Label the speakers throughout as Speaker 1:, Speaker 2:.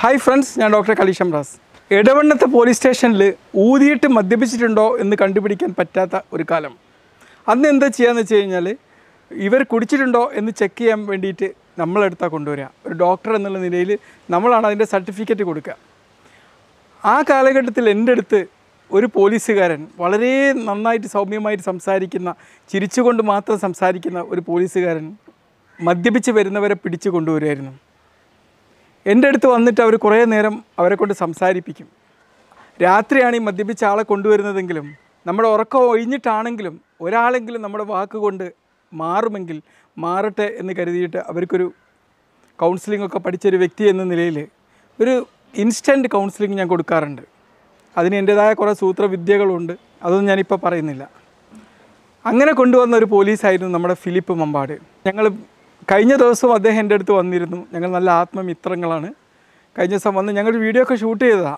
Speaker 1: hi friends ഞാൻ doctor കലീഷം റാസ് ഇടവണ്ണത്തെ പോലീസ് സ്റ്റേഷനിൽ ഊതിയിട്ട് മദ്യപിച്ചിട്ടുണ്ടോ എന്ന് കണ്ടുപിടിക്കാൻ പറ്റാത്ത ഒരു കാലം അന്ന് എന്താ ചെയ്യാന്ന് വെച്ച് കഴിഞ്ഞാൽ ഇവർ കുടിച്ചിട്ടുണ്ടോ എന്ന് ചെക്ക് ചെയ്യാൻ വേണ്ടിയിട്ട് നമ്മളെടുത്താൽ കൊണ്ടുവരിക ഒരു ഡോക്ടർ എന്നുള്ള നിലയിൽ നമ്മളാണ് അതിൻ്റെ സർട്ടിഫിക്കറ്റ് കൊടുക്കുക ആ കാലഘട്ടത്തിൽ എൻ്റെ അടുത്ത് ഒരു പോലീസുകാരൻ വളരെ നന്നായിട്ട് സൗമ്യമായിട്ട് സംസാരിക്കുന്ന ചിരിച്ചുകൊണ്ട് മാത്രം സംസാരിക്കുന്ന ഒരു പോലീസുകാരൻ മദ്യപിച്ച് വരുന്നവരെ പിടിച്ചു കൊണ്ടുവരുമായിരുന്നു എൻ്റെ അടുത്ത് വന്നിട്ട് അവർ കുറേ നേരം അവരെ കൊണ്ട് സംസാരിപ്പിക്കും രാത്രിയാണ് ഈ മദ്യപിച്ച ആളെ കൊണ്ടുവരുന്നതെങ്കിലും നമ്മുടെ ഉറക്കം ഒഴിഞ്ഞിട്ടാണെങ്കിലും ഒരാളെങ്കിലും നമ്മുടെ വാക്ക് കൊണ്ട് മാറുമെങ്കിൽ മാറട്ടെ എന്ന് കരുതിയിട്ട് അവർക്കൊരു കൗൺസിലിംഗ് ഒക്കെ പഠിച്ചൊരു വ്യക്തി എന്ന നിലയിൽ ഒരു ഇൻസ്റ്റൻറ്റ് കൗൺസിലിംഗ് ഞാൻ കൊടുക്കാറുണ്ട് അതിന് എൻ്റേതായ കുറേ സൂത്രവിദ്യകളുണ്ട് അതൊന്നും ഞാനിപ്പോൾ പറയുന്നില്ല അങ്ങനെ കൊണ്ടുവന്ന ഒരു പോലീസായിരുന്നു നമ്മുടെ ഫിലിപ്പ് മമ്പാട് ഞങ്ങൾ കഴിഞ്ഞ ദിവസം അദ്ദേഹം എൻ്റെ അടുത്ത് വന്നിരുന്നു ഞങ്ങൾ നല്ല ആത്മമിത്രങ്ങളാണ് കഴിഞ്ഞ ദിവസം വന്ന് ഞങ്ങൾ വീഡിയോ ഒക്കെ ഷൂട്ട് ചെയ്തതാണ്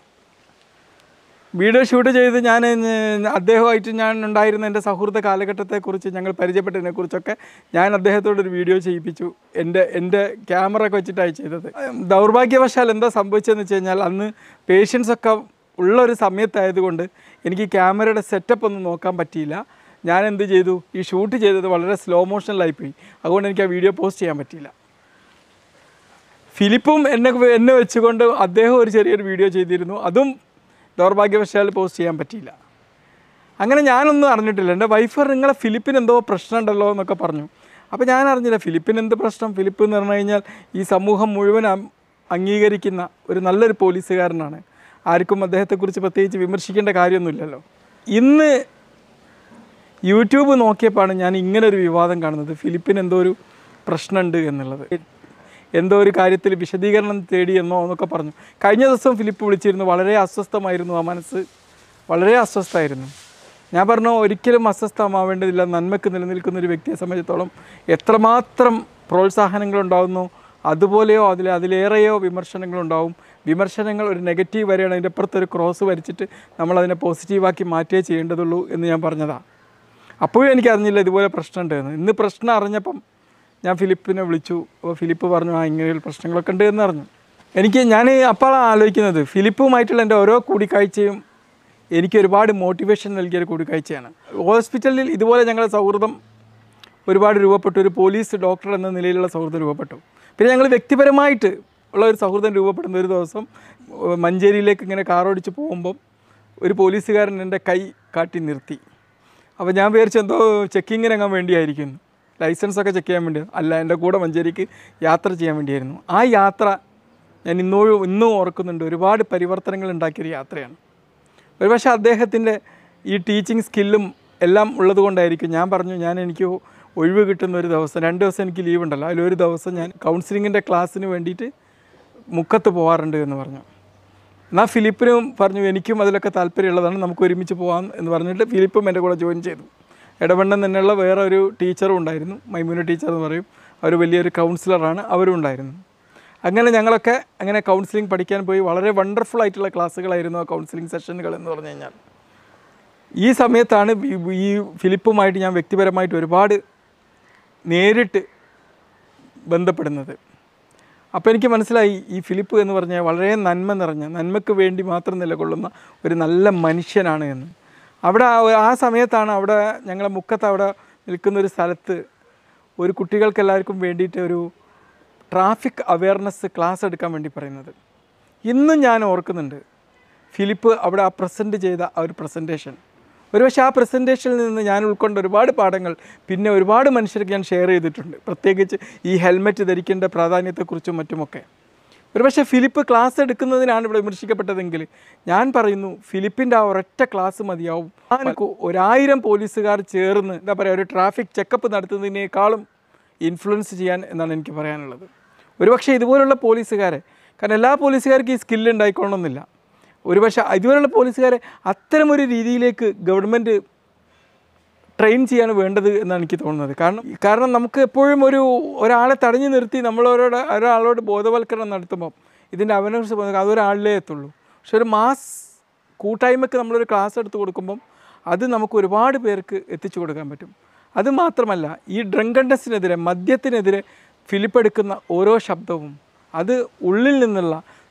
Speaker 1: വീഡിയോ ഷൂട്ട് ചെയ്ത് ഞാൻ ഇന്ന് അദ്ദേഹമായിട്ട് ഞാൻ ഉണ്ടായിരുന്ന എൻ്റെ സൗഹൃദ കാലഘട്ടത്തെക്കുറിച്ച് ഞങ്ങൾ പരിചയപ്പെട്ടതിനെക്കുറിച്ചൊക്കെ ഞാൻ അദ്ദേഹത്തോടൊരു വീഡിയോ ചെയ്യിപ്പിച്ചു എൻ്റെ എൻ്റെ ക്യാമറ ഒക്കെ വെച്ചിട്ടാണ് ചെയ്തത് ദൗർഭാഗ്യവശാൽ എന്താ സംഭവിച്ചതെന്ന് വെച്ച് കഴിഞ്ഞാൽ അന്ന് പേഷ്യൻസ് ഒക്കെ ഉള്ള ഒരു സമയത്തായതുകൊണ്ട് എനിക്ക് ക്യാമറയുടെ സെറ്റപ്പ് ഒന്നും നോക്കാൻ പറ്റിയില്ല ഞാൻ എന്ത് ചെയ്തു ഈ ഷൂട്ട് ചെയ്തത് വളരെ സ്ലോ മോഷനിലായിപ്പോയി അതുകൊണ്ട് എനിക്ക് ആ വീഡിയോ പോസ്റ്റ് ചെയ്യാൻ പറ്റിയില്ല ഫിലിപ്പും എന്നെ എന്നെ വെച്ചുകൊണ്ട് അദ്ദേഹം ഒരു ചെറിയൊരു വീഡിയോ ചെയ്തിരുന്നു അതും ദൗർഭാഗ്യവശാൽ പോസ്റ്റ് ചെയ്യാൻ പറ്റിയില്ല അങ്ങനെ ഞാനൊന്നും അറിഞ്ഞിട്ടില്ല എൻ്റെ വൈഫ് നിങ്ങളെ ഫിലിപ്പിന് എന്തോ പ്രശ്നമുണ്ടല്ലോ എന്നൊക്കെ പറഞ്ഞു അപ്പോൾ ഞാൻ അറിഞ്ഞില്ല ഫിലിപ്പിന് എന്ത് പ്രശ്നം ഫിലിപ്പ് എന്ന് പറഞ്ഞു കഴിഞ്ഞാൽ ഈ സമൂഹം മുഴുവൻ അം- അംഗീകരിക്കുന്ന ഒരു നല്ലൊരു പോലീസുകാരനാണ് ആർക്കും അദ്ദേഹത്തെക്കുറിച്ച് പ്രത്യേകിച്ച് വിമർശിക്കേണ്ട കാര്യമൊന്നുമില്ലല്ലോ ഇന്ന് യൂട്യൂബ് നോക്കിയപ്പോഴാണ് ഞാൻ ഇങ്ങനെ ഒരു വിവാദം കാണുന്നത് ഫിലിപ്പിന് എന്തോ ഒരു പ്രശ്നമുണ്ട് എന്നുള്ളത് എന്തോ ഒരു കാര്യത്തിൽ വിശദീകരണം തേടി എന്നോ എന്നൊക്കെ പറഞ്ഞു കഴിഞ്ഞ ദിവസം ഫിലിപ്പ് വിളിച്ചിരുന്നു വളരെ അസ്വസ്ഥമായിരുന്നു ആ മനസ്സ് വളരെ അസ്വസ്ഥമായിരുന്നു ഞാൻ പറഞ്ഞു ഒരിക്കലും അസ്വസ്ഥമാവേണ്ടതില്ല നന്മയ്ക്ക് നിലനിൽക്കുന്ന ഒരു വ്യക്തിയെ സംബന്ധിച്ചിടത്തോളം എത്രമാത്രം പ്രോത്സാഹനങ്ങളുണ്ടാകുന്നു അതുപോലെയോ അതിൽ അതിലേറെയോ വിമർശനങ്ങളുണ്ടാവും വിമർശനങ്ങൾ ഒരു നെഗറ്റീവ് വരെയാണ് അതിൻ്റെ അപ്പുറത്ത് ഒരു ക്രോസ് വരച്ചിട്ട് നമ്മളതിനെ പോസിറ്റീവാക്കി മാറ്റുകയേ ചെയ്യേണ്ടതുള്ളൂ എന്ന് ഞാൻ പറഞ്ഞതാണ് അപ്പോഴും എനിക്ക് അറിഞ്ഞില്ല ഇതുപോലെ പ്രശ്നമുണ്ട് എന്ന് ഇന്ന് പ്രശ്നം അറിഞ്ഞപ്പം ഞാൻ ഫിലിപ്പിനെ വിളിച്ചു അപ്പോൾ ഫിലിപ്പ് പറഞ്ഞു ആ ഇങ്ങനെ ഒരു പ്രശ്നങ്ങളൊക്കെ ഉണ്ട് എന്ന് പറഞ്ഞു എനിക്ക് ഞാൻ അപ്പോഴാണ് ആലോചിക്കുന്നത് ഫിലിപ്പുമായിട്ടുള്ള എൻ്റെ ഓരോ കൂടിക്കാഴ്ചയും എനിക്ക് ഒരുപാട് മോട്ടിവേഷൻ നൽകിയൊരു കൂടിക്കാഴ്ചയാണ് ഹോസ്പിറ്റലിൽ ഇതുപോലെ ഞങ്ങളുടെ സൗഹൃദം ഒരുപാട് രൂപപ്പെട്ടു ഒരു പോലീസ് ഡോക്ടർ എന്ന നിലയിലുള്ള സൗഹൃദം രൂപപ്പെട്ടു പിന്നെ ഞങ്ങൾ വ്യക്തിപരമായിട്ട് ഉള്ള ഒരു സൗഹൃദം രൂപപ്പെടുന്ന ഒരു ദിവസം ഏഹ് മഞ്ചേരിയിലേക്ക് ഇങ്ങനെ കാറോടിച്ച് പോകുമ്പം ഒരു പോലീസുകാരൻ എൻ്റെ കൈ കാട്ടി നിർത്തി അപ്പോൾ ഞാൻ വിചാരിച്ചു എന്തോ ചെക്കിങ്ങിനങ്ങാൻ വേണ്ടിയായിരിക്കുന്നു ലൈസൻസ് ഒക്കെ ചെക്ക് ചെയ്യാൻ വേണ്ടി അല്ല എൻ്റെ കൂടെ മഞ്ചേരിക്ക് യാത്ര ചെയ്യാൻ വേണ്ടിയായിരുന്നു ആ യാത്ര ഞാൻ ഇന്നോഴും ഇന്നും ഓർക്കുന്നുണ്ട് ഒരുപാട് പരിവർത്തനങ്ങൾ ഉണ്ടാക്കിയൊരു യാത്രയാണ് ഒരുപക്ഷെ അദ്ദേഹത്തിൻ്റെ ഈ ടീച്ചിങ് സ്കില്ലും എല്ലാം ഉള്ളത് കൊണ്ടായിരിക്കും ഞാൻ പറഞ്ഞു ഞാൻ എനിക്ക് ഒഴിവ് കിട്ടുന്ന ഒരു ദിവസം രണ്ട് ദിവസം എനിക്ക് ലീവ് ഉണ്ടല്ലോ അതിലൊരു ദിവസം ഞാൻ കൗൺസിലിങ്ങിൻ്റെ ക്ലാസ്സിന് വേണ്ടിയിട്ട് മുക്കത്ത് പോകാറുണ്ട് എന്ന് പറഞ്ഞു എന്നാൽ ഫിലിപ്പിനും പറഞ്ഞു എനിക്കും അതിലൊക്കെ താല്പര്യമുള്ളതാണ് നമുക്ക് ഒരുമിച്ച് പോകാം എന്ന് പറഞ്ഞിട്ട് ഫിലിപ്പും എൻ്റെ കൂടെ ജോയിൻ ചെയ്തു ഇടവണ്ണം തന്നെയുള്ള വേറെ ഒരു ടീച്ചറും ഉണ്ടായിരുന്നു മൈമൂന ടീച്ചർ എന്ന് പറയും അവർ വലിയൊരു കൗൺസിലറാണ് അവരും ഉണ്ടായിരുന്നു അങ്ങനെ ഞങ്ങളൊക്കെ അങ്ങനെ കൗൺസിലിംഗ് പഠിക്കാൻ പോയി വളരെ വണ്ടർഫുൾ ആയിട്ടുള്ള ക്ലാസ്സുകളായിരുന്നു ആ കൗൺസിലിംഗ് സെഷനുകൾ എന്ന് പറഞ്ഞു കഴിഞ്ഞാൽ ഈ സമയത്താണ് ഈ- ഈ ഫിലിപ്പുമായിട്ട് ഞാൻ വ്യക്തിപരമായിട്ട് ഒരുപാട് നേരിട്ട് ബന്ധപ്പെടുന്നത് അപ്പോൾ എനിക്ക് മനസ്സിലായി ഈ ഫിലിപ്പ് എന്ന് പറഞ്ഞാൽ വളരെ നന്മ നിറഞ്ഞ നന്മയ്ക്ക് വേണ്ടി മാത്രം നിലകൊള്ളുന്ന ഒരു നല്ല മനുഷ്യനാണ് എന്ന് അവിടെ ആ- ആ സമയത്താണ് അവിടെ ഞങ്ങളെ മുക്കത്ത് അവിടെ നിൽക്കുന്ന ഒരു സ്ഥലത്ത് ഒരു കുട്ടികൾക്ക് എല്ലാവർക്കും വേണ്ടിയിട്ട് ഒരു ട്രാഫിക് അവയർനെസ് ക്ലാസ് എടുക്കാൻ വേണ്ടി പറയുന്നത് ഇന്നും ഞാൻ ഓർക്കുന്നുണ്ട് ഫിലിപ്പ് അവിടെ ആ പ്രസൻറ്റ് ചെയ്ത ആ ഒരു പ്രസൻറ്റേഷൻ ഒരുപക്ഷെ ആ പ്രസൻറ്റേഷനിൽ നിന്ന് ഞാൻ ഉൾക്കൊണ്ട ഒരുപാട് പാഠങ്ങൾ പിന്നെ ഒരുപാട് മനുഷ്യർക്ക് ഞാൻ ഷെയർ ചെയ്തിട്ടുണ്ട് പ്രത്യേകിച്ച് ഈ ഹെൽമെറ്റ് ധരിക്കേണ്ട പ്രാധാന്യത്തെക്കുറിച്ചും മറ്റുമൊക്കെ ഒരുപക്ഷെ ഫിലിപ്പ് ക്ലാസ് എടുക്കുന്നതിനാണ് ഇവിടെ വിമർശിക്കപ്പെട്ടതെങ്കിൽ ഞാൻ പറയുന്നു ഫിലിപ്പിൻ്റെ ആ ഒരൊറ്റ ക്ലാസ് മതിയാവും ആനക്ക് ഒരായിരം പോലീസുകാർ ചേർന്ന് എന്താ പറയുക ഒരു ട്രാഫിക് ചെക്കപ്പ് നടത്തുന്നതിനേക്കാളും ഇൻഫ്ലുവൻസ് ചെയ്യാൻ എന്നാണ് എനിക്ക് പറയാനുള്ളത് ഒരുപക്ഷെ ഇതുപോലുള്ള പോലീസുകാരെ കാരണം എല്ലാ പോലീസുകാർക്കും ഈ സ്കില്ല് ഉണ്ടായിക്കൊള്ളണമെന്നില്ല ഒരുപക്ഷെ ഇതുപോലുള്ള പോലീസുകാരെ അത്തരമൊരു രീതിയിലേക്ക് ഗവൺമെൻറ് ട്രെയിൻ ചെയ്യാണ് വേണ്ടത് എന്നാണ് എനിക്ക് തോന്നുന്നത് കാരണം കാരണം നമുക്ക് എപ്പോഴും ഒരു ഒരാളെ തടഞ്ഞു നിർത്തി നമ്മളവരോട് ഒരാളോട് ബോധവൽക്കരണം നടത്തുമ്പോൾ ഇതിൻ്റെ അവനർസ് അതൊരാളിലേ എത്തുള്ളൂ പക്ഷെ ഒരു മാസ് കൂട്ടായ്മയ്ക്ക് നമ്മളൊരു ക്ലാസ് എടുത്ത് കൊടുക്കുമ്പം അത് നമുക്ക് ഒരുപാട് പേർക്ക് എത്തിച്ചു കൊടുക്കാൻ പറ്റും അത് മാത്രമല്ല ഈ ഡ്രങ്കണ്ടസിനെതിരെ മദ്യത്തിനെതിരെ ഫിലിപ്പ് എടുക്കുന്ന ഓരോ ശബ്ദവും അത് ഉള്ളിൽ നിന്നുള്ള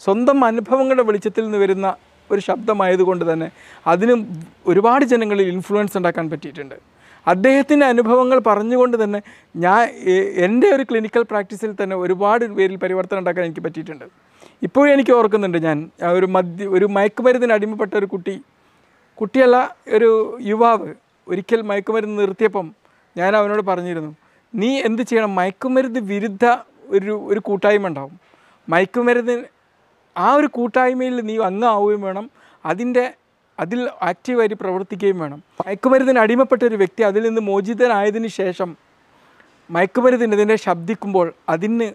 Speaker 1: സ്വന്തം അനുഭവങ്ങളുടെ വെളിച്ചത്തിൽ നിന്ന് വരുന്ന ഒരു ശബ്ദമായതുകൊണ്ട് തന്നെ അതിന് ഒരുപാട് ജനങ്ങളിൽ ഇൻഫ്ലുവൻസ് ഉണ്ടാക്കാൻ പറ്റിയിട്ടുണ്ട് അദ്ദേഹത്തിൻ്റെ അനുഭവങ്ങൾ പറഞ്ഞുകൊണ്ട് തന്നെ ഞാൻ എ- എൻ്റെ ഒരു ക്ലിനിക്കൽ പ്രാക്ടീസിൽ തന്നെ ഒരുപാട് പേരിൽ പരിവർത്തനം ഉണ്ടാക്കാൻ എനിക്ക് പറ്റിയിട്ടുണ്ട് ഇപ്പോഴും എനിക്ക് ഓർക്കുന്നുണ്ട് ഞാൻ ആ ഒരു മദ്യ ഒരു മയക്കുമരുന്നിന് അടിമപ്പെട്ട ഒരു കുട്ടി കുട്ടിയല്ല ഒരു യുവാവ് ഒരിക്കൽ മയക്കുമരുന്ന് നിർത്തിയപ്പം ഞാൻ അവനോട് പറഞ്ഞിരുന്നു നീ എന്ത് ചെയ്യണം മയക്കുമരുന്ന് വിരുദ്ധ ഒരു ഒരു കൂട്ടായ്മ ഉണ്ടാവും മയക്കുമരുന്ന് ആ ഒരു കൂട്ടായ്മയിൽ നീ അംഗമാവുകയും വേണം അതിൻ്റെ അതിൽ ആക്റ്റീവായിട്ട് പ്രവർത്തിക്കുകയും വേണം മയക്കുമരുന്നിന് അടിമപ്പെട്ട ഒരു വ്യക്തി അതിൽ നിന്ന് മോചിതനായതിനു ശേഷം മയക്കുമരുന്നിനെതിരെ ശബ്ദിക്കുമ്പോൾ അതിന്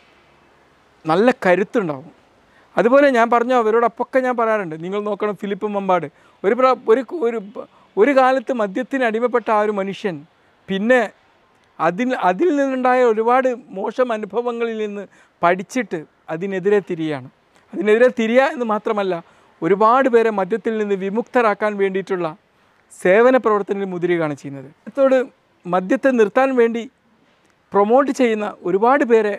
Speaker 1: നല്ല കരുത്തുണ്ടാവും അതുപോലെ ഞാൻ പറഞ്ഞു അവരോടൊപ്പൊക്കെ ഞാൻ പറയാറുണ്ട് നിങ്ങൾ നോക്കണം ഫിലിപ്പ് മമ്പാട് ഒരു പ്ര ഒരു ഒരു ഒരു കാലത്ത് മദ്യത്തിന് അടിമപ്പെട്ട ആ ഒരു മനുഷ്യൻ പിന്നെ അതിൽ അതിൽ നിന്നുണ്ടായ ഒരുപാട് മോശം അനുഭവങ്ങളിൽ നിന്ന് പഠിച്ചിട്ട് അതിനെതിരെ തിരിയാണ് അതിനെതിരെ തിരിയുക എന്ന് മാത്രമല്ല ഒരുപാട് പേരെ മദ്യത്തിൽ നിന്ന് വിമുക്തരാക്കാൻ വേണ്ടിയിട്ടുള്ള സേവന പ്രവർത്തനത്തിൽ മുതിരുകയാണ് ചെയ്യുന്നത് മദ്യത്തോട് മദ്യത്തെ നിർത്താൻ വേണ്ടി പ്രൊമോട്ട് ചെയ്യുന്ന ഒരുപാട് പേരെ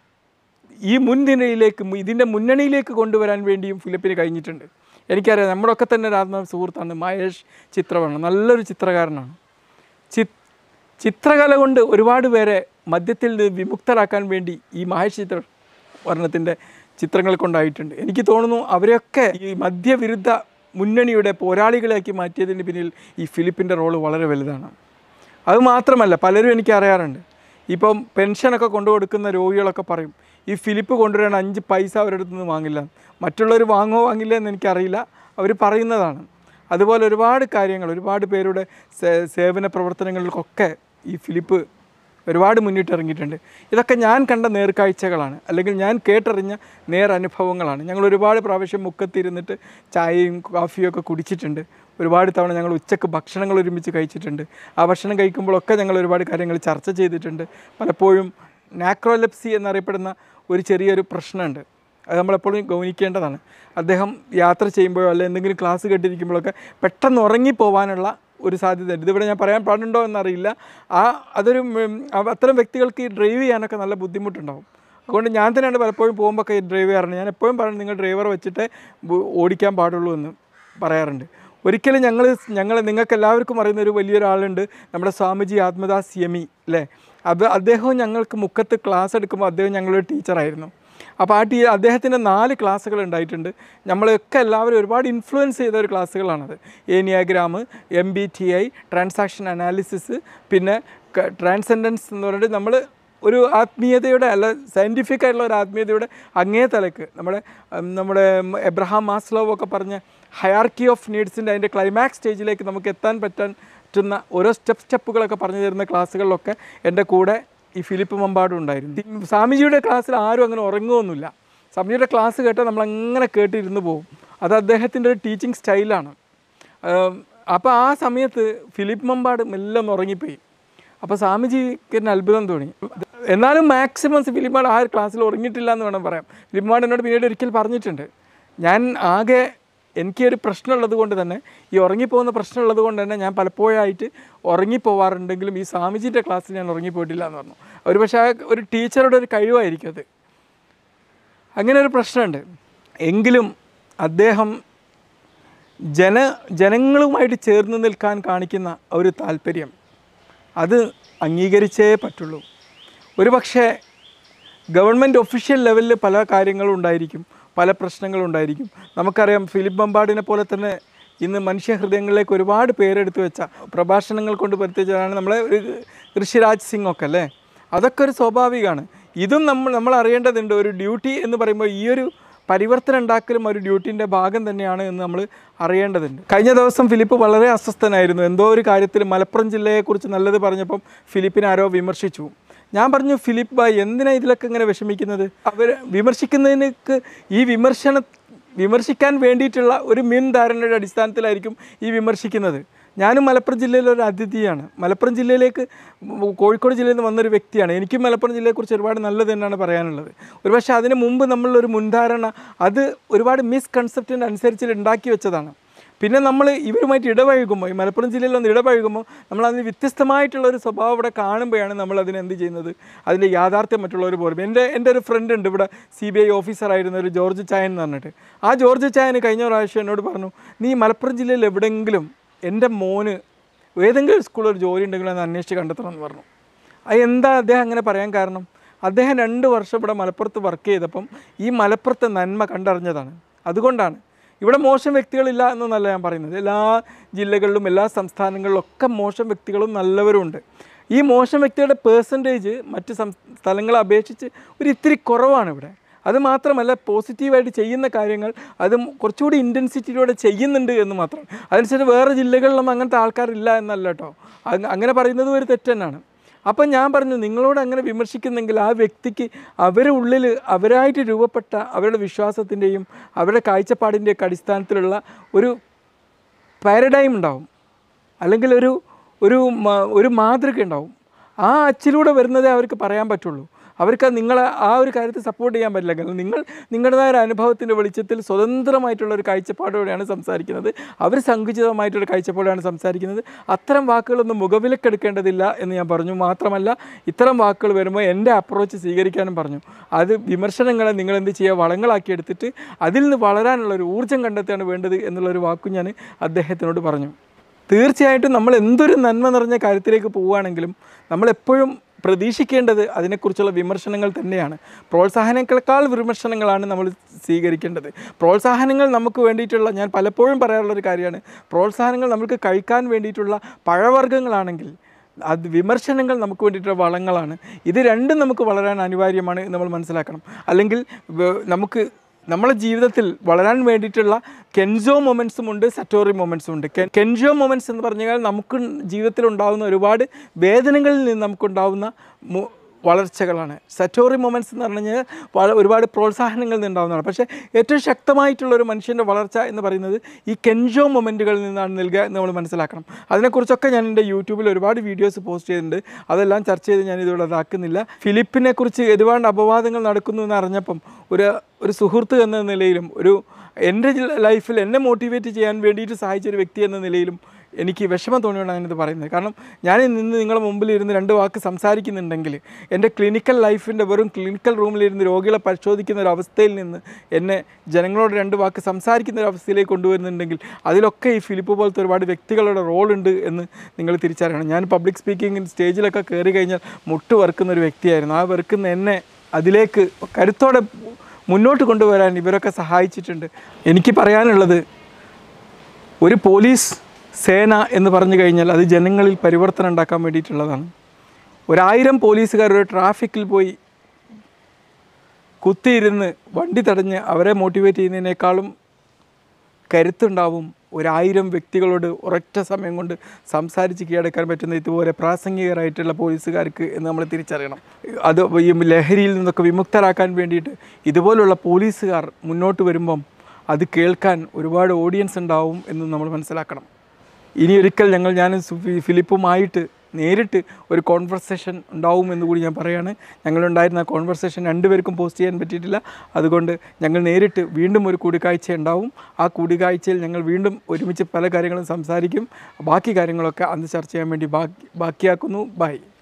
Speaker 1: ഈ മുൻനിരയിലേക്ക് മു- ഇതിൻ്റെ മുന്നണിയിലേക്ക് കൊണ്ടുവരാൻ വേണ്ടിയും ഫിലിപ്പിന് കഴിഞ്ഞിട്ടുണ്ട് എനിക്കറിയാം നമ്മളൊക്കെ തന്നെ ഒരു ആത്മ സുഹൃത്താണ് മഹേഷ് ചിത്രവർണ്ണ നല്ലൊരു ചിത്രകാരനാണ് ചി ചിത്രകല കൊണ്ട് ഒരുപാട് പേരെ മദ്യത്തിൽ നിന്ന് വിമുക്തരാക്കാൻ വേണ്ടി ഈ മഹേഷ് ചിത്ര വർണ്ണത്തിൻ്റെ ചിത്രങ്ങൾ കൊണ്ടായിട്ടുണ്ട് എനിക്ക് തോന്നുന്നു അവരെയൊക്കെ ഈ മദ്യവിരുദ്ധ മുന്നണിയുടെ പോരാളികളാക്കി മാറ്റിയതിന് പിന്നിൽ ഈ ഫിലിപ്പിൻ്റെ റോള് വളരെ വലുതാണ് അത് മാത്രമല്ല പലരും എനിക്ക് അറിയാറുണ്ട് ഇപ്പം പെൻഷനൊക്കെ കൊണ്ടു കൊടുക്കുന്ന രോഗികളൊക്കെ പറയും ഈ ഫിലിപ്പ് കൊണ്ടുവരാൻ അഞ്ച് പൈസ അവരുടെ അടുത്ത് നിന്ന് വാങ്ങില്ല മറ്റുള്ളവർ വാങ്ങോ വാങ്ങില്ല എന്ന് എനിക്കറിയില്ല അവർ പറയുന്നതാണ് അതുപോലെ ഒരുപാട് കാര്യങ്ങൾ ഒരുപാട് പേരുടെ സേ- സേവന പ്രവർത്തനങ്ങൾക്കൊക്കെ ഈ ഫിലിപ്പ് ഒരുപാട് മുന്നിട്ടിറങ്ങിയിട്ടുണ്ട് ഇതൊക്കെ ഞാൻ കണ്ട നേർക്കാഴ്ചകളാണ് അല്ലെങ്കിൽ ഞാൻ കേട്ടറിഞ്ഞ നേരനുഭവങ്ങളാണ് ഞങ്ങൾ ഒരുപാട് പ്രാവശ്യം മുക്കത്തിരുന്നിട്ട് ചായയും കാഫിയും ഒക്കെ കുടിച്ചിട്ടുണ്ട് ഒരുപാട് തവണ ഞങ്ങൾ ഉച്ചക്ക് ഭക്ഷണങ്ങൾ ഒരുമിച്ച് കഴിച്ചിട്ടുണ്ട് ആ ഭക്ഷണം കഴിക്കുമ്പോഴൊക്കെ ഞങ്ങൾ ഒരുപാട് കാര്യങ്ങൾ ചർച്ച ചെയ്തിട്ടുണ്ട് പലപ്പോഴും നാക്രോലെപ്സി എന്നറിയപ്പെടുന്ന ഒരു ചെറിയൊരു പ്രശ്നമുണ്ട് അത് നമ്മളെപ്പോഴും ഗൗനിക്കേണ്ടതാണ് അദ്ദേഹം യാത്ര ചെയ്യുമ്പോഴോ അല്ലെങ്കിൽ എന്തെങ്കിലും ക്ലാസ് കേട്ടിരിക്കുമ്പോഴൊക്കെ പെട്ടെന്ന് ഉറങ്ങിപ്പോവാനുള്ള ഒരു സാധ്യതയുണ്ട് ഇതിവിടെ ഞാൻ പറയാൻ പാടുണ്ടോ എന്നറിയില്ല ആ അതൊരു ഉം, അവ- അത്തരം വ്യക്തികൾക്ക് ഈ ഡ്രൈവ് ചെയ്യാനൊക്കെ നല്ല ബുദ്ധിമുട്ടുണ്ടാവും അതുകൊണ്ട് ഞാൻ തന്നെയാണ് പലപ്പോഴും പോകുമ്പോൾ ഒക്കെ ഡ്രൈവ് ചെയ്യാറുണ്ട് ഞാൻ എപ്പോഴും പറയുന്നത് നിങ്ങൾ ഡ്രൈവർ വെച്ചിട്ട് ബു- ഓടിക്കാൻ പാടുള്ളൂ എന്ന് പറയാറുണ്ട് ഒരിക്കലും ഞങ്ങൾ ഞങ്ങൾ നിങ്ങൾക്ക് എല്ലാവർക്കും അറിയുന്ന ഒരു വലിയൊരാളുണ്ട് നമ്മുടെ സ്വാമിജി ആത്മദാസ് യമി അല്ലേ അത് അദ്ദേഹവും ഞങ്ങൾക്ക് മുക്കത്ത് ക്ലാസ് എടുക്കുമ്പോൾ അദ്ദേഹം ഞങ്ങളൊരു ടീച്ചറായിരുന്നു അപ്പോൾ ആ ടീ അദ്ദേഹത്തിൻ്റെ നാല് ക്ലാസ്സുകൾ ഉണ്ടായിട്ടുണ്ട് നമ്മളെയൊക്കെ എല്ലാവരും ഒരുപാട് ഇൻഫ്ലുവൻസ് ചെയ്ത ഒരു ക്ലാസ്സുകളാണത് enneagram M B T I transaction analysis പിന്നെ ട്രാൻസെൻഡൻസ് എന്ന് പറഞ്ഞിട്ട് നമ്മൾ ഒരു ആത്മീയതയുടെ അല്ല സയൻറ്റിഫിക് ആയിട്ടുള്ള ഒരു ആത്മീയതയുടെ അങ്ങേ തലക്ക് നമ്മുടെ ഉം, നമ്മുടെ എബ്രഹാം മാസ്ലോവ് ഒക്കെ പറഞ്ഞ ഹയാർക്കി ഓഫ് നീഡ്സിൻ്റെ അതിൻ്റെ ക്ലൈമാക്സ് സ്റ്റേജിലേക്ക് നമുക്ക് എത്താൻ പറ്റാൻ പറ്റുന്ന ഓരോ സ്റ്റെപ്പ് സ്റ്റെപ്പുകളൊക്കെ പറഞ്ഞു തരുന്ന ക്ലാസ്സുകളിലൊക്കെ എൻ്റെ കൂടെ ഈ ഫിലിപ്പ് മമ്പാടും ഉണ്ടായിരുന്നു സ്വാമിജിയുടെ ക്ലാസ്സിൽ ആരും അങ്ങനെ ഉറങ്ങുമൊന്നുമില്ല സ്വാമിജിയുടെ ക്ലാസ് കേട്ടാൽ നമ്മൾ അങ്ങനെ കേട്ടിരുന്ന് പോകും അത് അദ്ദേഹത്തിൻ്റെ ഒരു ടീച്ചിങ് സ്റ്റൈലാണ് അപ്പോൾ ആ സമയത്ത് ഫിലിപ്പ് മമ്പാട് മെല്ലെ ഒന്ന് ഉറങ്ങിപ്പോയി അപ്പോൾ സ്വാമിജിക്ക് എന്നെ അത്ഭുതം തോന്നി എന്നാലും മാക്സിമം ഫിലിപ്പാട് ആ ക്ലാസ്സിൽ ഉറങ്ങിയിട്ടില്ല എന്ന് വേണം പറയാം ഫിലിപ്പാട് എന്നോട് പിന്നീട് ഒരിക്കൽ പറഞ്ഞിട്ടുണ്ട് ഞാൻ ആകെ എനിക്കൊരു പ്രശ്നമുള്ളത് കൊണ്ട് തന്നെ ഈ ഉറങ്ങിപ്പോകുന്ന പ്രശ്നമുള്ളത് കൊണ്ട് തന്നെ ഞാൻ പലപ്പോഴായിട്ട് ഉറങ്ങിപ്പോവാറുണ്ടെങ്കിലും ഈ സ്വാമിജിൻ്റെ ക്ലാസ്സിൽ ഞാൻ ഉറങ്ങിപ്പോയിട്ടില്ല എന്ന് പറഞ്ഞു ഒരു പക്ഷേ ആ ഒരു ടീച്ചറുടെ ഒരു കഴിവായിരിക്കും അത് അങ്ങനെ ഒരു പ്രശ്നമുണ്ട് എങ്കിലും അദ്ദേഹം ജന ജനങ്ങളുമായിട്ട് ചേർന്ന് നിൽക്കാൻ കാണിക്കുന്ന ഒരു താല്പര്യം അത് അംഗീകരിച്ചേ പറ്റുള്ളൂ ഒരു പക്ഷേ ഗവൺമെൻറ് ഒഫീഷ്യൽ ലെവലിൽ പല കാര്യങ്ങളും ഉണ്ടായിരിക്കും പല പ്രശ്നങ്ങളും ഉണ്ടായിരിക്കും നമുക്കറിയാം ഫിലിപ്പ് ബമ്പാടിനെ പോലെ തന്നെ ഇന്ന് മനുഷ്യഹൃദയങ്ങളിലേക്ക് ഒരുപാട് പേരെടുത്ത് വെച്ച പ്രഭാഷണങ്ങൾ കൊണ്ട് പരിത്യജാണ് നമ്മളെ ഒരു ഋഷിരാജ് സിംഗ് ഒക്കെ അല്ലേ അതൊക്കെ ഒരു സ്വാഭാവികമാണ് ഇതും നമ്മൾ നമ്മൾ അറിയേണ്ടതുണ്ട് ഒരു ഡ്യൂട്ടി എന്ന് പറയുമ്പോൾ ഈ ഒരു പരിവർത്തനം ഉണ്ടാക്കലും ഒരു ഡ്യൂട്ടീൻ്റെ ഭാഗം തന്നെയാണ് എന്ന് നമ്മൾ അറിയേണ്ടതുണ്ട് കഴിഞ്ഞ ദിവസം ഫിലിപ്പ് വളരെ അസ്വസ്ഥനായിരുന്നു എന്തോ ഒരു കാര്യത്തിൽ മലപ്പുറം ജില്ലയെക്കുറിച്ച് നല്ലത് പറഞ്ഞപ്പം ഫിലിപ്പിനെ ആരോ വിമർശിച്ചു ഞാൻ പറഞ്ഞു ഫിലിപ്പ് ബായ് എന്തിനാ ഇതിലൊക്കെ ഇങ്ങനെ വിഷമിക്കുന്നത് അവർ വിമർശിക്കുന്നതിനൊക്കെ ഈ വിമർശന വിമർശിക്കാൻ വേണ്ടിയിട്ടുള്ള ഒരു മുൻധാരണയുടെ അടിസ്ഥാനത്തിലായിരിക്കും ഈ വിമർശിക്കുന്നത് ഞാനും മലപ്പുറം ജില്ലയിലെ ഒരു അതിഥിയാണ് മലപ്പുറം ജില്ലയിലേക്ക് കോഴിക്കോട് ജില്ലയിൽ നിന്ന് വന്നൊരു വ്യക്തിയാണ് എനിക്കും മലപ്പുറം ജില്ലയെക്കുറിച്ച് ഒരുപാട് നല്ലത് തന്നെയാണ് പറയാനുള്ളത് ഒരുപക്ഷെ അതിന് മുമ്പ് നമ്മളൊരു മുൻധാരണ അത് ഒരുപാട് മിസ്കൺസെപ്റ്റിൻ്റെ അനുസരിച്ച് ഉണ്ടാക്കി വെച്ചതാണ് പിന്നെ നമ്മൾ ഇവരുമായിട്ട് ഇടപഴകുമ്പോൾ ഈ മലപ്പുറം ജില്ലയിൽ ഒന്ന് ഇടപഴകുമ്പോൾ നമ്മൾ അതിന് വ്യത്യസ്തമായിട്ടുള്ള ഒരു സ്വഭാവം ഇവിടെ കാണുമ്പോഴാണ് നമ്മൾ അതിന് എന്ത് ചെയ്യുന്നത് അതിൻ്റെ യാഥാർത്ഥ്യം മറ്റുള്ളവർ പോലും എൻ്റെ എൻ്റെ ഒരു ഫ്രണ്ട് ഉണ്ട് ഇവിടെ സി ബി ഐ ഓഫീസറായിരുന്ന ഒരു ജോർജ് ചായൻ എന്ന് പറഞ്ഞിട്ട് ആ ജോർജ് ചായന് കഴിഞ്ഞ പ്രാവശ്യം എന്നോട് പറഞ്ഞു നീ മലപ്പുറം ജില്ലയിൽ എവിടെയെങ്കിലും എൻ്റെ മോന് ഏതെങ്കിലും സ്കൂളിൽ ഒരു ജോലി ഉണ്ടെങ്കിലും അത് അന്വേഷിച്ച് കണ്ടെത്തണം എന്ന് പറഞ്ഞു അത് എന്താ അദ്ദേഹം അങ്ങനെ പറയാൻ കാരണം അദ്ദേഹം രണ്ട് വർഷം ഇവിടെ മലപ്പുറത്ത് വർക്ക് ചെയ്തപ്പം ഈ മലപ്പുറത്തെ നന്മ കണ്ടറിഞ്ഞതാണ് അതുകൊണ്ടാണ് ഇവിടെ മോശം വ്യക്തികളില്ല എന്നല്ല ഞാൻ പറയുന്നത് എല്ലാ ജില്ലകളിലും എല്ലാ സംസ്ഥാനങ്ങളിലും ഒക്കെ മോശം വ്യക്തികളും നല്ലവരുമുണ്ട് ഈ മോശം വ്യക്തികളുടെ പേഴ്സൻറ്റേജ് മറ്റ് സം സ്ഥലങ്ങളെ അപേക്ഷിച്ച് ഒരു ഇത്തിരി കുറവാണ് ഇവിടെ അത് മാത്രമല്ല പോസിറ്റീവായിട്ട് ചെയ്യുന്ന കാര്യങ്ങൾ അത് കുറച്ചുകൂടി ഇൻറ്റൻസിറ്റിയിലൂടെ ചെയ്യുന്നുണ്ട് എന്ന് മാത്രം അതനുസരിച്ച് വേറെ ജില്ലകളിലൊന്നും അങ്ങനത്തെ ആൾക്കാരില്ല എന്നല്ല കേട്ടോ അങ്ങ- അങ്ങനെ പറയുന്നത് ഒരു തെറ്റ് തന്നെയാണ് അപ്പം ഞാൻ പറഞ്ഞു നിങ്ങളോട് അങ്ങനെ വിമർശിക്കുന്നെങ്കിൽ ആ വ്യക്തിക്ക് അവരുടെ ഉള്ളിൽ അവരായിട്ട് രൂപപ്പെട്ട അവരുടെ വിശ്വാസത്തിൻ്റെയും അവരുടെ കാഴ്ചപ്പാടിൻ്റെയൊക്കെ അടിസ്ഥാനത്തിലുള്ള ഒരു പാരഡൈം ഉണ്ടാവും അല്ലെങ്കിൽ ഒരു ഒരു മ- ഒരു മാതൃക ഉണ്ടാവും ആ അച്ചിലൂടെ വരുന്നതേ അവർക്ക് പറയാൻ പറ്റുള്ളൂ അവർക്ക് നിങ്ങളെ ആ ഒരു കാര്യത്തിൽ സപ്പോർട്ട് ചെയ്യാൻ പറ്റില്ല കാരണം നിങ്ങൾ നിങ്ങളുടേതായ ഒരു അനുഭവത്തിൻ്റെ വെളിച്ചത്തിൽ സ്വതന്ത്രമായിട്ടുള്ള ഒരു കാഴ്ചപ്പാടോടെയാണ് സംസാരിക്കുന്നത് അവർ സങ്കുചിതമായിട്ടുള്ള കാഴ്ചപ്പാടാണ് സംസാരിക്കുന്നത് അത്തരം വാക്കുകളൊന്നും മുഖവിലക്കെടുക്കേണ്ടതില്ല എന്ന് ഞാൻ പറഞ്ഞു മാത്രമല്ല ഇത്തരം വാക്കുകൾ വരുമ്പോൾ എൻ്റെ അപ്രോച്ച് സ്വീകരിക്കാനും പറഞ്ഞു അത് വിമർശനങ്ങളെ നിങ്ങൾ എന്ത് ചെയ്യുക വളങ്ങളാക്കി എടുത്തിട്ട് അതിൽ നിന്ന് വളരാനുള്ള ഒരു ഊർജ്ജം കണ്ടെത്തുകയാണ് വേണ്ടത് എന്നുള്ളൊരു വാക്കും ഞാൻ അദ്ദേഹത്തിനോട് പറഞ്ഞു തീർച്ചയായിട്ടും നമ്മൾ എന്തൊരു നന്മ നിറഞ്ഞ കാര്യത്തിലേക്ക് പോവുകയാണെങ്കിലും നമ്മളെപ്പോഴും പ്രതീക്ഷിക്കേണ്ടത് അതിനെക്കുറിച്ചുള്ള വിമർശനങ്ങൾ തന്നെയാണ് പ്രോത്സാഹനങ്ങളെക്കാൾ വിമർശനങ്ങളാണ് നമ്മൾ സ്വീകരിക്കേണ്ടത് പ്രോത്സാഹനങ്ങൾ നമുക്ക് വേണ്ടിയിട്ടുള്ള ഞാൻ പലപ്പോഴും പറയാറുള്ളൊരു കാര്യമാണ് പ്രോത്സാഹനങ്ങൾ നമുക്ക് കഴിക്കാൻ വേണ്ടിയിട്ടുള്ള പഴവർഗ്ഗങ്ങളാണെങ്കിൽ അത് വിമർശനങ്ങൾ നമുക്ക് വേണ്ടിയിട്ടുള്ള വളങ്ങളാണ് ഇത് രണ്ടും നമുക്ക് വളരാൻ അനിവാര്യമാണ് എന്ന് നമ്മൾ മനസ്സിലാക്കണം അല്ലെങ്കിൽ വ- നമുക്ക് നമ്മളെ ജീവിതത്തിൽ വളരാൻ വേണ്ടിയിട്ടുള്ള കെൻജോ മൊമെൻസും ഉണ്ട് സറ്റോറി മൊമെൻസും ഉണ്ട് കെ- കെൻജോ മൊമെൻറ്റ്സ് എന്ന് പറഞ്ഞു കഴിഞ്ഞാൽ നമുക്ക് ജീവിതത്തിൽ ഉണ്ടാകുന്ന ഒരുപാട് വേദനകളിൽ നിന്ന് നമുക്കുണ്ടാകുന്ന മു- വളർച്ചകളാണ് സറ്റോറി മൊമെൻറ്റ്സ് എന്ന് പറഞ്ഞു കഴിഞ്ഞാൽ വള- ഒരുപാട് പ്രോത്സാഹനങ്ങളിൽ നിന്നുണ്ടാകുന്നതാണ് പക്ഷേ ഏറ്റവും ശക്തമായിട്ടുള്ള ഒരു മനുഷ്യൻ്റെ വളർച്ച എന്ന് പറയുന്നത് ഈ കെൻജോ മൊമെൻറ്റുകളിൽ നിന്നാണ് നൽകുക എന്ന് നമ്മൾ മനസ്സിലാക്കണം അതിനെക്കുറിച്ചൊക്കെ ഞാൻ എൻ്റെ യൂട്യൂബിൽ ഒരുപാട് വീഡിയോസ് പോസ്റ്റ് ചെയ്തിട്ടുണ്ട് അതെല്ലാം ചർച്ച ചെയ്ത് ഞാൻ ഇതിവിടെ ഇതാക്കുന്നില്ല ഫിലിപ്പിനെ കുറിച്ച് ഒരുപാട് അപവാദങ്ങൾ നടക്കുന്നു എന്ന് അറിഞ്ഞപ്പം ഒരു ഒരു സുഹൃത്ത് എന്ന നിലയിലും ഒരു എൻ്റെ ലൈഫിൽ എന്നെ മോട്ടിവേറ്റ് ചെയ്യാൻ വേണ്ടിയിട്ട് സഹായിച്ച ഒരു വ്യക്തി എന്ന നിലയിലും എനിക്ക് വിഷമം തോന്നിയോണ്ടാണ് ഞാനിത് പറയുന്നത് കാരണം ഞാൻ നിന്ന് നിങ്ങളുടെ മുമ്പിൽ ഇരുന്ന് രണ്ട് വാക്ക് സംസാരിക്കുന്നുണ്ടെങ്കിൽ എൻ്റെ ക്ലിനിക്കൽ ലൈഫിൻ്റെ വെറും ക്ലിനിക്കൽ റൂമിലിരുന്ന് രോഗികളെ പരിശോധിക്കുന്ന ഒരു അവസ്ഥയിൽ നിന്ന് എന്നെ ജനങ്ങളോട് രണ്ട് വാക്ക് സംസാരിക്കുന്ന ഒരു അവസ്ഥയിലേക്ക് കൊണ്ടുവരുന്നുണ്ടെങ്കിൽ അതിലൊക്കെ ഈ ഫിലിപ്പ് പോലത്തെ ഒരുപാട് വ്യക്തികളുടെ റോളുണ്ട് എന്ന് നിങ്ങൾ തിരിച്ചറിയണം ഞാൻ പബ്ലിക് സ്പീക്കിങ്ങിന് സ്റ്റേജിലൊക്കെ കയറി കഴിഞ്ഞാൽ മുട്ട് വെറുക്കുന്ന ഒരു വ്യക്തിയായിരുന്നു ആ വെറുക്കുന്ന എന്നെ അതിലേക്ക് കരുത്തോടെ മുന്നോട്ട് കൊണ്ടുവരാൻ ഇവരൊക്കെ സഹായിച്ചിട്ടുണ്ട് എനിക്ക് പറയാനുള്ളത് ഒരു പോലീസ് സേന എന്ന് പറഞ്ഞു കഴിഞ്ഞാൽ അത് ജനങ്ങളിൽ പരിവർത്തനം ഉണ്ടാക്കാൻ വേണ്ടിയിട്ടുള്ളതാണ് ഒരായിരം പോലീസുകാർ ഒരു ട്രാഫിക്കിൽ പോയി കുത്തിയിരുന്ന് വണ്ടി തടഞ്ഞ് അവരെ മോട്ടിവേറ്റ് ചെയ്യുന്നതിനേക്കാളും കരുത്തുണ്ടാവും ഒരായിരം വ്യക്തികളോട് ഒരൊറ്റ സമയം കൊണ്ട് സംസാരിച്ച് കീഴടക്കാൻ പറ്റുന്ന ഇതുപോലെ പ്രാസംഗികരായിട്ടുള്ള പോലീസുകാർക്ക് എന്ന് നമ്മൾ തിരിച്ചറിയണം അത് ഈ ലഹരിയിൽ നിന്നൊക്കെ വിമുക്തരാക്കാൻ വേണ്ടിയിട്ട് ഇതുപോലുള്ള പോലീസുകാർ മുന്നോട്ട് വരുമ്പം അത് കേൾക്കാൻ ഒരുപാട് ഓഡിയൻസ് ഉണ്ടാവും എന്ന് നമ്മൾ മനസ്സിലാക്കണം ഇനി ഒരിക്കൽ ഞങ്ങൾ ഞാൻ ഫിലിപ്പുമായിട്ട് നേരിട്ട് ഒരു കോൺവെർസേഷൻ ഉണ്ടാവും എന്ന് കൂടി ഞാൻ പറയാണ് ഞങ്ങളുണ്ടായിരുന്ന ആ കോൺവെർസേഷൻ രണ്ടുപേർക്കും പോസ്റ്റ് ചെയ്യാൻ പറ്റിയിട്ടില്ല അതുകൊണ്ട് ഞങ്ങൾ നേരിട്ട് വീണ്ടും ഒരു കൂടിക്കാഴ്ച ഉണ്ടാവും ആ കൂടിക്കാഴ്ചയിൽ ഞങ്ങൾ വീണ്ടും ഒരുമിച്ച് പല കാര്യങ്ങളും സംസാരിക്കും ബാക്കി കാര്യങ്ങളൊക്കെ അന്ന് ചർച്ച ചെയ്യാൻ വേണ്ടി ബാക്കി ബാക്കിയാക്കുന്നു ബൈ